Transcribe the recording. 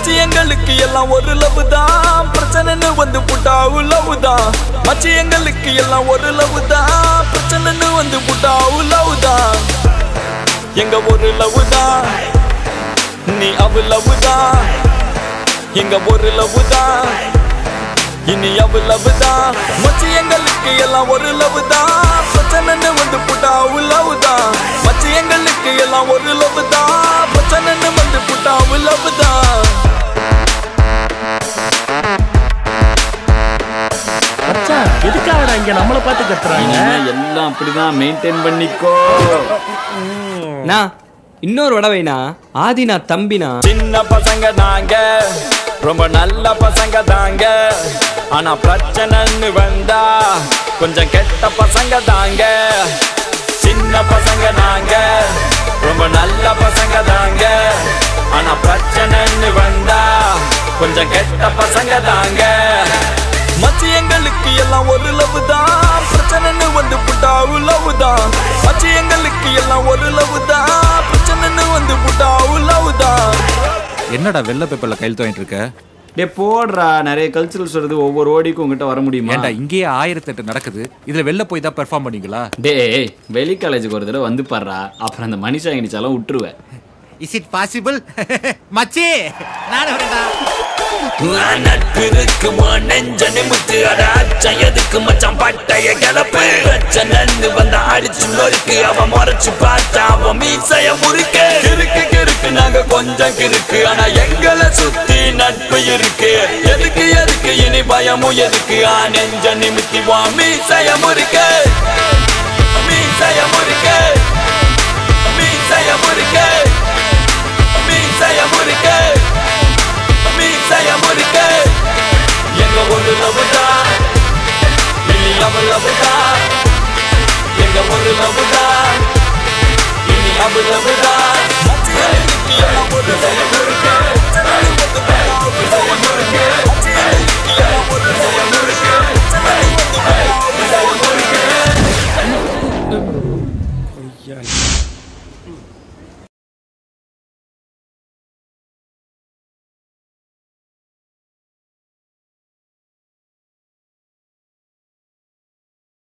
மச்சி எங்களுக்கு எல்லாம் ஒரு லவ் தான் பிரச்சனைன்னு வந்து புட்டா லவ் தான் மச்சி எங்களுக்கு எல்லாம் ஒரு லவ் தான் பிரச்சனைன்னு வந்து புட்டா லவ் தான் எங்க ஒரு லவ் தான் நீ அவ லவ் தான் எங்க ஒரு லவ் தான் இனி அவ லவ் தான் மச்சி எங்களுக்கு எல்லாம் ஒரு லவ் தான் பிரச்சனைன்னு வந்து புட்டா லவ் தான் மச்சி எங்களுக்கு எல்லாம் ஒரு லவ் தான் பிரச்சனைன்னு வந்து புட்டா லவ் தான் மச்சான் எதுக்காகடா இங்க நம்மள பார்த்து கத்துறாங்க இனிமே எல்லாம் அப்படிதான் மெயின்டைன் பண்ணிக்கோ நான் இன்னொரு வடவைனா ஆதினா தம்பினா சின்ன பசங்க தாங்க ரொம்ப நல்ல பசங்க தாங்க ஆனா பிரச்சனைன்னு வந்தா கொஞ்சம் கெட்ட பசங்க தாங்க சின்ன பசங்க நாங்க ரொம்ப நல்ல பசங்க தாங்க ஆனா பிரச்சனைன்னு வந்தா கொஞ்சம் கெட்ட பசங்க தாங்க மச்சி எங்களுக்கு எல்லாம் ஒரு லவ் தான் பிரச்சனைன்னு வந்து புட்டா லவ் தான் மச்சி எங்களுக்கு எல்லாம் ஒரு லவ் தான் பிரச்சனைன்னு வந்து புட்டா லவ் தான் என்னடா வெள்ளை பேப்பர்ல கையெழுத்து வாங்கிட்டு இருக்க டே போடுறா நிறைய கல்ச்சுரல்ஸ் வருது ஒவ்வொரு ஓடிக்கும் உங்ககிட்ட வர முடியுமா ஏன்டா இங்கேயே ஆயிரத்தெட்டு நடக்குது இதுல வெளில போய் தான் பெர்ஃபார்ம் பண்ணீங்களா டேய் வெளி காலேஜுக்கு ஒரு தடவை வந்து பாடுறா அப்புறம் அந்த மனுஷா இனிச்சாலும் விட்டுருவேன் இஸ் இட் பாசிபிள் மச்சி நான் வரேன்டா நட்பிற்கு நெஞ்ச நிமித்து அட அச்சம் எதுக்கு மச்சான் பட்டைய கிளப்பு பிரச்சனைன்னு வந்த அடிச்சு நொறுக்கு அவன் முறைச்சு பார்த்தா அவன் மீசைய முறுக்க கிறுக்கு கிறுக்கு நாங்க கொஞ்சம் கிறுக்கு ஆனா எங்களை சுத்தி நட்பு இருக்கு எதுக்கு எதுக்கு இனி பயமும் எதுக்கு ஆ நெஞ்ச நிமித்தி வா மீசைய முறுக்க மீசைய முறுக்க மீசைய முறுக்க மீசைய முறுக்க மீசைய முறுக்க எங்க ஒரு லவுதா இனி அவ லவுதா எங்க ஒரு லவுதா இனி அவ லவுதா